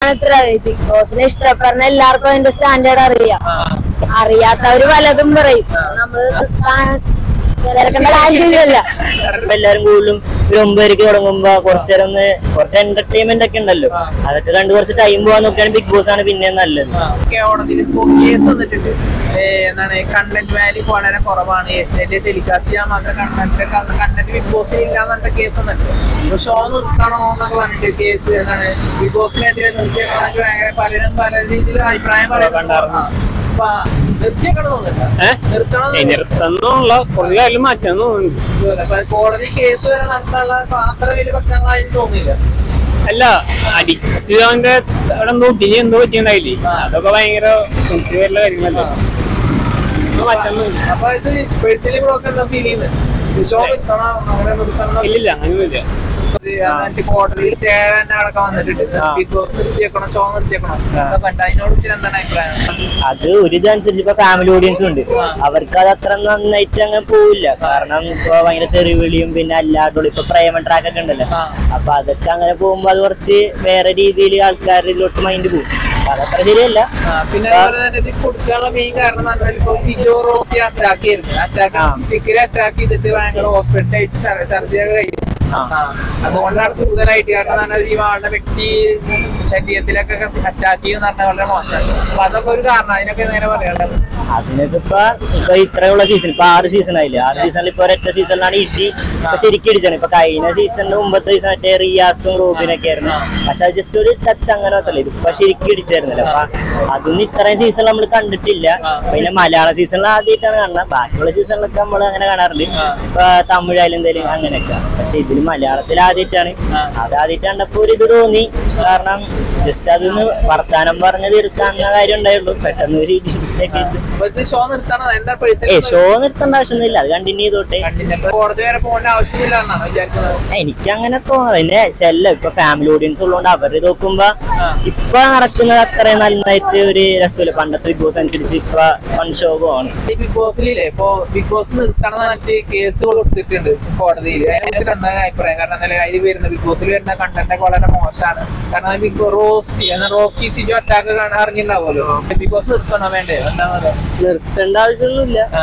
ഇത്ര ബിഗ് ബോസിനെ ഇഷ്ടപ്പെടുന്ന എല്ലാവർക്കും അതിന്റെ സ്റ്റാൻഡേർഡ് അറിയാം ആ, അറിയാത്തവര് പലതും പറയും നമ്മള് കാ- തിരക്കേണ്ട കാര്യമില്ല ഇപ്പൊ എല്ലാരും കൂടുതലും ഒരു ഒമ്പതരക്ക് തുടങ്ങുമ്പോ കുറച്ചേരം ഒന്ന് കുറച്ച് എന്റർടൈൻമെന്റ് ഒക്കെ ഉണ്ടല്ലോ ആ. അതൊക്കെ കണ്ട് കുറച്ച് ടൈം പോകാൻ നോക്കുകയാണെങ്കിൽ ബിഗ് ബോസ് ആണ് പിന്നെ നല്ലത് ആ. കോടതിയിൽ ഇപ്പോ കേസ് വന്നിട്ടുണ്ട് ഏ, എന്താണ് കണ്ടന്റ് വാല്യൂ വളരെ കുറവാണ് ഏഷ്യന്റെ ടെലികാസ്റ്റ് ചെയ്യാൻ മാത്രം കണ്ടന്റ് കണ്ടന്റ് ബിഗ് ബോസിൽ ഇല്ലാന്നിട്ട് കേസ് വന്നിട്ടുണ്ട് ഷോ നിർത്തണോ എന്നൊക്കെ പറഞ്ഞിട്ട് കേസ് എന്താണ് ബിഗ് ബോസിനെതിരെ നിർത്തിയേക്കാൻ ഭയങ്കര പലരും പല രീതിയിൽ അഭിപ്രായം പറയുന്നുണ്ടായിരുന്നു അപ്പൊ നിർത്തിയേക്കണം തോന്നുന്നില്ല ഏ? നിർത്തണം ഏ, നിർത്തുന്നുള്ള കുറേ കാര്യം മാറ്റാൻ തോന്നുന്നു അപ്പൊ കോടതി കേസ് വരെ നടത്താനുള്ള അത്ര വലിയ പ്രശ്നങ്ങളായി തോന്നിയില്ല അല്ല അടിച്ച് അവന്റെ അവിടെ എന്തോ ഒട്ടിഞ്ഞ് എന്തോ പറ്റിയുണ്ടായില്ലേ ആ. അതൊക്കെ ഭയങ്കര സെൻസിറ്റീവ് ആയിട്ടുള്ള കാര്യങ്ങളല്ലേ ഒന്നും മാറ്റാൻ തോന്നുന്നു അപ്പൊ ഇത് പേഴ്സണലി ബ്രോക്ക് എന്താ ഫീൽ ചെയ്യുന്നത് ഷോ നിർത്തണം അങ്ങനെ നിർത്തണം ഇല്ലില്ല അങ്ങനെയൊന്നുമില്ല ഇത് എന്നിട്ട് കോടതിയിൽ സ്റ്റേ തന്നെ അടക്കം വന്നിട്ടുണ്ട് ബിഗ് ബോസ് നിർത്തിയേക്കണം ഷോ നിർത്തിയേക്കണം അതൊക്കെ ഉണ്ട് അതിനോട് ഇച്ചിരി എന്താണ് അഭിപ്രായം അത് ഒരു ഇതനുസരിച്ച് ഇപ്പൊ ഫാമിലി ഓഡിയൻസ് ഉണ്ട് ആ. അവർക്ക് അത് അത്ര നന്നായിട്ട് അങ്ങ് പോവില്ല കാരണം ഇപ്പൊ ഭയങ്കര തെറിവിളിയും പിന്നെ അല്ലാണ്ടുള്ള ഇപ്പൊ പ്രേമ ട്രാക്ക് ഒക്കെ ഉണ്ടല്ലോ ആ. അപ്പൊ അതൊക്കെ അങ്ങനെ പോകുമ്പോ അത് കുറച്ച് വേറെ രീതിയിൽ ആൾക്കാരുടെ ഇതിലോട്ട് മൈൻഡ് പോകും അപ്പൊ അതത്ര ശരിയല്ല ആ, പിന്നെ അതുപോലെ തന്നെ ഇത് കൊടുക്കാനുള്ള മെയിൻ കാരണം എന്ന് പറഞ്ഞാൽ ഇപ്പൊ ഫിജോ റോക്കി അറ്റാക്ക് ചെയ്തിരുന്നു അറ്റാക്ക് ആ. ഫിസിക്കലി അറ്റാക്ക് ചെയ്തിട്ട് ഭയങ്കര ഹോസ്പിറ്റലായിട്ട് സർജറി ഒക്കെ കഴിഞ്ഞു ആ. ആ, അതുകൊണ്ടാണ് കൂടുതലായിട്ട് കാരണം എന്ന് പറഞ്ഞാൽ ഈ ആളുടെ വ്യക്തി ശരീരത്തിലൊക്കെ അറ്റാക്ക് ചെയ്യുന്ന പറഞ്ഞാൽ വളരെ മോശമാണ് അപ്പൊ അതൊക്കെ ഒരു കാരണം അതിനൊക്കെ എങ്ങനെ പറയാനുള്ളത് അതിനൊക്കെ ഇപ്പൊ ഇപ്പൊ ഇത്രയുള്ള സീസൺ ഇപ്പൊ ആറ് സീസൺ ആയില്ലേ ആറ് സീസണിൽ ഇപ്പൊ ഒരൊറ്റ സീസണിലാണ് ഇടി ഇപ്പൊ ശരിക്കും ഇടിച്ചാണ് ഇപ്പൊ കഴിഞ്ഞ സീസണിന്റെ മുമ്പത്തെ സീസൺ മറ്റേ റിയാസും റൂബിനൊക്കെ ആയിരുന്നു പക്ഷെ അത് ജസ്റ്റ് ഒരു ടച്ച് അങ്ങനെ മാത്രല്ല ഇതിപ്പോ ശരിക്കും ഇടിച്ചായിരുന്നല്ലോ അപ്പൊ അതൊന്നും ഇത്രയും സീസൺ നമ്മൾ കണ്ടിട്ടില്ല പിന്നെ മലയാള സീസണിൽ ആദ്യമായിട്ടാണ് കാണുന്നത് ബാക്കിയുള്ള സീസണിലൊക്കെ നമ്മൾ അങ്ങനെ കാണാറുണ്ട് ഇപ്പൊ തമിഴായാലും എന്തെങ്കിലും അങ്ങനെയൊക്കെ പക്ഷെ ഇതിൽ മലയാളത്തിൽ ആദ്യമായിട്ടാണ് അത് ആദ്യമായിട്ട് കണ്ടപ്പോ ഒരു ഇത് തോന്നി കാരണം ജസ്റ്റ് അതൊന്ന് വർത്താനം പറഞ്ഞ് തീർക്കാവുന്ന കാര്യം ഉണ്ടായുള്ളൂ പെട്ടെന്ന് ഒരു ഇടി ഇടിയൊക്കെ ഇട്ട് അപ്പൊ ഇത് ഷോ നിർത്തണം എന്താ ഏ പേഴ്സണൽ ഷോ നിർത്തേണ്ട ആവശ്യമൊന്നുമില്ല അത് കണ്ടിന്യൂ ചെയ്തോട്ടെ കോടതി വരെ പോകേണ്ട ആവശ്യമില്ല എന്നാണ് വിചാരിക്കുന്നത് എനിക്ക് അങ്ങനെ തോന്നുന്നത് പിന്നെ ചെല്ല ഇപ്പൊ ഫാമിലി ഓഡിയൻസ് ഉള്ളതുകൊണ്ട് അവർ നോക്കുമ്പോ ആ. ഇപ്പൊ നടക്കുന്നത് അത്രയും നന്നായിട്ട് ഒരു രസമില്ല പണ്ടത്തെ ബിഗ് ബോസ് അനുസരിച്ച് ഇപ്പൊ വൺ ഷോ ആണ് ഈ ബിഗ് ബോസിലില്ലേ ഇപ്പൊ ബിഗ് ബോസ് നിർത്തണം മറ്റ് കേസ് കൊടുത്തിട്ടുണ്ട് കോടതിയിൽ അതിനെക്കുറിച്ച് എന്താ അഭിപ്രായം കാരണം എന്തായാലും അതിൽ വരുന്ന ബിഗ് ബോസിൽ വരുന്ന കണ്ടന്റ് ഒക്കെ വളരെ മോശമാണ് കാരണം ബിഗ് ബോസ് റോസി എന്ന റോക്കി സിജോ അറ്റാക്ക് അറിഞ്ഞിട്ടുണ്ടാവുമല്ലോ ബിഗ് ബോസ് നിർത്തണോ വേണ്ടേ എന്താ പറയുക നിർത്തേണ്ട ആവശ്യമൊന്നുമില്ല ആ,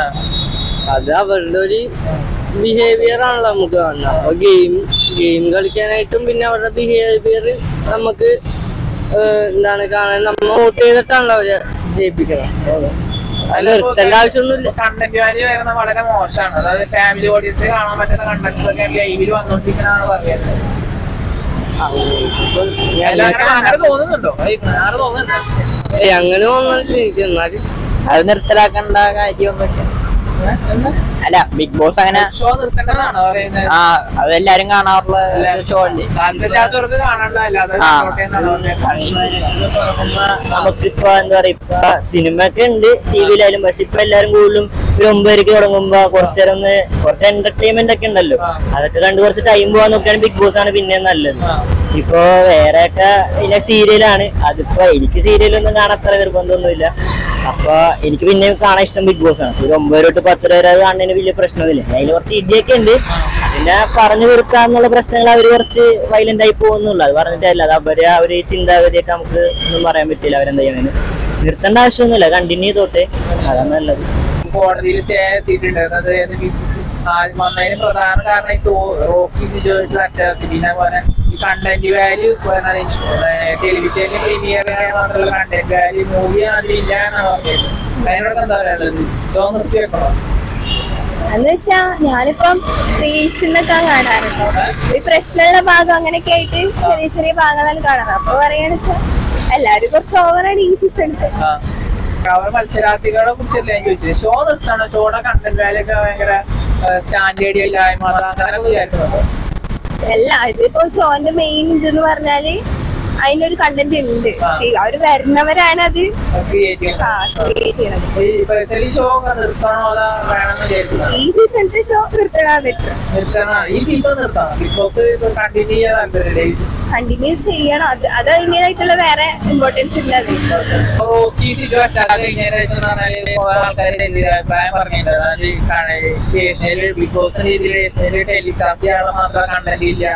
അത് അവരുടെ ഒരു ബിഹേവിയർ ആണല്ലോ നമുക്ക് കാണുന്നത് അപ്പൊ ഗെയിം ഗെയിം കളിക്കാനായിട്ടും പിന്നെ അവരുടെ ബിഹേവിയർ നമുക്ക് ഏഹ്, എന്താണ് കാണാൻ നമ്മൾ വോട്ട് ചെയ്തിട്ടാണല്ലോ അവരെ ജയിപ്പിക്കണം അത് നിർത്തേണ്ട ആവശ്യമൊന്നുമില്ല കണ്ടന്റ് വാല്യൂ വരുന്ന വളരെ മോശമാണ് അതായത് ഫാമിലി ഓഡിയൻസ് കാണാൻ പറ്റുന്ന കണ്ടന്റ്സ് ഒക്കെ ലൈവിൽ വന്നോണ്ടിരിക്കുന്നതാണ് പറയുന്നത് അല്ല, അങ്ങനെ അങ്ങനെ തോന്നുന്നുണ്ടോ ഏയ്, അങ്ങനെ തോന്നുന്നുണ്ടോ ഏയ് അങ്ങനെ തോന്നുന്നില്ല എനിക്ക് എന്നാലും അത് നിർത്തലാക്കേണ്ട കാര്യമൊന്നുമില്ല അല്ല ബിഗ് ബോസ് അങ്ങനെ ഷോ നിർത്തേണ്ടതാണോ പറയുന്നത് ആ അതെല്ലാരും കാണാറുള്ള ഷോ അല്ലേ താല്പര്യമില്ലാത്തവർക്ക് കാണണ്ട അല്ലാതെ ആ. കണ്ടോട്ടെ എന്നാണ് പറഞ്ഞത്. നമുക്കിപ്പോ എന്താ പറയാ ഇപ്പൊ സിനിമ ഒക്കെ ഉണ്ട് ടി വിയിലായാലും പക്ഷെ ഇപ്പൊ എല്ലാരും കൂടുതലും ഒരു ഒമ്പതരക്ക് തുടങ്ങുമ്പോ കുറച്ചേരം ഒന്ന് കുറച്ച് എന്റർടൈൻമെന്റ് ഒക്കെ ഉണ്ടല്ലോ ആ. അതൊക്കെ കണ്ട് കുറച്ച് ടൈം പോകാൻ നോക്കുകയാണെങ്കിൽ ബിഗ് ബോസ് ആണ് പിന്നെ നല്ലത് ആ. ഇപ്പൊ വേറെയൊക്കെ പിന്നെ സീരിയലാണ് അതിപ്പോ എനിക്ക് സീരിയലൊന്നും കാണാൻ അത്ര നിർബന്ധമൊന്നുമില്ല അപ്പൊ എനിക്ക് പിന്നെ കാണാൻ ഇഷ്ടം ബിഗ് ബോസ് ആണ് ഒരു ഒമ്പത് തൊട്ട് പത്ത് വരെ അത് കാണുന്നതിന് വലിയ പ്രശ്നമൊന്നുമില്ല അതിൽ കുറച്ച് ഇടിയൊക്കെ ഉണ്ട് പിന്നെ പറഞ്ഞു തീർക്കാന്നുള്ള പ്രശ്നങ്ങൾ അവർ കുറച്ച് വയലന്റ് ആയി പോകുന്നുള്ളൂ അത് പറഞ്ഞിട്ടല്ല അത് അവരെ ആ ഒരു ചിന്താഗതിയൊക്കെ നമുക്ക് ഒന്നും പറയാൻ പറ്റില്ല അവരെന്താ ചെയ്യണമെന്ന് നിർത്തേണ്ട ആവശ്യമൊന്നുമില്ല കണ്ടിന്യൂ ചെയ്തോട്ടെ അതാണ് നല്ലത് കോടതിയിൽ സ്റ്റേ എത്തിയിട്ടുണ്ട് അതായത് വന്നതിന് പ്രധാന കാരണം ഈ സോ- റോക്കി സിജോയിട്ടുള്ള അറ്റാക്ക് പിന്നെ പോലെ ഈ കണ്ടന്റ് വാല്യൂ ടെലിവിഷനിൽ പ്രീമിയർ മാത്രമുള്ള കണ്ടന്റ് വാല്യൂ മൂവി അതിലില്ല എന്നാണ് പറഞ്ഞത് അതിനോടൊക്കെ എന്താ പറയാനുള്ളത് ഷോ നിർത്തി വെക്കണോ എന്ന് വെച്ചാ ഞാനിപ്പം റീൽസിന്നൊക്കെ കാണാറുണ്ട് ഈ പ്രശ്നമുള്ള ഭാഗം അങ്ങനെയൊക്കെ ആയിട്ട് ചെറിയ ചെറിയ ഭാഗങ്ങളാണ് കാണാറ് അപ്പൊ പറയാന്ന് വെച്ചാ എല്ലാരും കുറച്ച് ഓവറാണ് ഈ സീസൺ ആ. അവർ മത്സരാർത്ഥികളെ കുറിച്ചല്ല ഞാൻ ചോദിച്ചത് ഷോ നിർത്തണം ഷോയുടെ കണ്ടന്റ് വാല്യൂ ഒക്കെ ഭയങ്കര സ്റ്റാൻഡേർഡ് ഇല്ലായ്മ അത് അങ്ങനെയൊക്കെ വിചാരിക്കുന്നുണ്ടോ അല്ല ഇതിപ്പോ ഷോന്റെ മെയിൻ ഇതെന്ന് പറഞ്ഞാല് അതിനൊരു കണ്ടന്റ് ഉണ്ട് പക്ഷേ അവര് വരുന്നവരാണ് അത് ക്രിയേറ്റ് ആ create ചെയ്യണത് ഈ പേഴ്സണലി ഷോ നിർത്തണോ അതാ വേണമെന്ന് വിചാരിക്കുന്നത് ഈ സീസണിന്റെ ഷോ നിർത്തണ ബെറ്റർ നിർത്തണം ഈ സീസൺ നിർത്തണം ബിഗ് ബോസ് കണ്ടിന്യൂ ചെയ്യാൻ താല്പര്യമില്ല കണ്ടിന്യൂ ചെയ്യണം അത് അത് അതിൻ്റെതായിട്ടുള്ള വേറെ ഇമ്പോർട്ടൻസ് ഇല്ല അതിൽ റോക്കി സിജോ അറ്റാക്ക് കഴിഞ്ഞതിന് ശേഷം എന്ന് പറഞ്ഞാല് കുറെ ആൾക്കാരുടെ എതിരെ അഭിപ്രായം പറഞ്ഞിട്ടുണ്ട് അതായത് ഏഷ്യയില് ബിഗ് ബോസ് രീതിയിൽ ഏഷ്യയില് ടെലികാസ്റ്റ് ചെയ്യാനുള്ള മാത്രം കണ്ടന്റ് ഇല്ല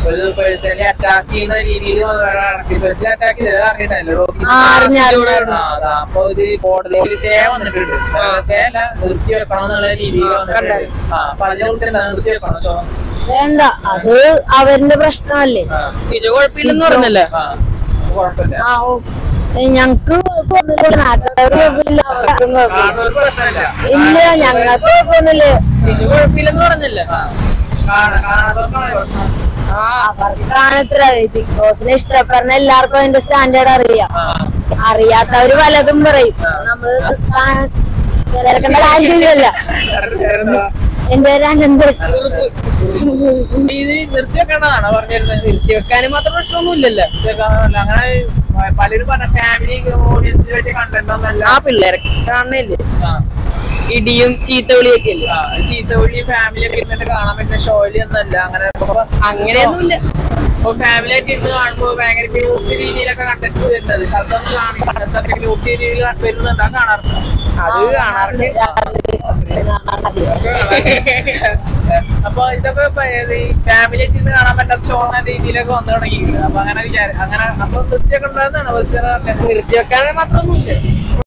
ഒരു പേഴ്സണലി അറ്റാക്ക് ചെയ്യുന്ന രീതിയിൽ പേഴ്സണലി അറ്റാക്ക് ചെയ്തത് അറിയണ്ടല്ലോ ആ, അറിഞ്ഞു, അറിഞ്ഞു. അപ്പൊ ഇത് കോടതിയിൽ സേ വന്നിട്ടുണ്ട് സേ അല്ല നിർത്തി വെക്കണം എന്നുള്ള രീതിയിൽ വന്നിട്ടുണ്ട് ആ അപ്പൊ അതിനെ കുറിച്ച് എന്താ നിർത്തി വെക്കണം ഷോ വേണ്ട അത് അവരുടെ പ്രശ്നമല്ലേ ആ സിജോ കുഴപ്പമില്ലെന്ന് പറഞ്ഞല്ലേ ആ കുഴപ്പമില്ല ആ ഓ ഞങ്ങക്ക് കുഴപ്പമില്ല അവർക്കും കുഴപ്പമില്ല കാണുന്നവർക്ക് പ്രശ്നമില്ല ഇല്ല ഞങ്ങൾക്ക് കുഴപ്പമൊന്നുമില്ല സിജോ കുഴപ്പമില്ലെന്ന് പറഞ്ഞല്ലേ ആ കാണ- കാണാത്തവർക്കാണ് പ്രശ്നം അവർക്കാണത്ര ബിഗ് ബോസിനെ ഇഷ്ടപ്പെടുന്ന എല്ലാവർക്കും അതിന്റെ സ്റ്റാൻഡേർഡ് അറിയാം ആ അറിയാത്തവര് പലതും പറയും നമ്മള് കാ- തിരക്കേണ്ട കാര്യമില്ലല്ല വേറെന്താ? എന്റെ പേര് അനന്തൻ ഇത് നിർത്തി വെക്കേണ്ടതാണോ പറഞ്ഞിരുന്നത് നിർത്തി വെക്കാനും മാത്രം പ്രശ്നമൊന്നുമില്ലല്ലോ നിർത്തി വെക്കാന്നല്ല. അങ്ങനെ പലരും പറഞ്ഞ ഫാമിലി ഓഡിയൻസിന് പറ്റിയ കണ്ടന്റ് ഒന്നല്ല ആ പിള്ളേരെ കാണണല്ലേ ആ. ഇടിയും ചീത്ത വിളിയൊക്കെ അല്ലേ ആ, ചീത്ത വഴി ഫാമിലി ഒക്കെ ഇരുന്നിട്ട് കാണാൻ പറ്റുന്ന ഷോയില് ഒന്നല്ല അങ്ങനെ അങ്ങനെയൊന്നുമില്ല ഫാമിലി ആയിട്ട് ഇരുന്ന് കാണുമ്പോ ഭയങ്കര മ്യൂട്ട് രീതിയിലൊക്കെ കണ്ടന്റ് വരുന്നത് ശബ്ദം കാണിക്കുന്നതൊക്കെ മ്യൂട്ട് രീതിയിൽ വരുന്നുണ്ട് അത് കാണാറുണ്ട് അത് കാണാറുണ്ട് അപ്പൊ ഇതൊക്കെ ഫാമിലി ആയിട്ട് ഇരുന്ന് കാണാൻ പറ്റാത്ത ഷോ എന്ന രീതിയിലൊക്കെ വന്നു തുടങ്ങിയിട്ടുണ്ട് അപ്പൊ അങ്ങനെ വിചാരം അങ്ങനെ അപ്പൊ നൃത്യമൊക്കെ ഉണ്ടാകുന്നതാണ് നിർത്തി വെക്കാൻ മാത്രമൊന്നുമില്ല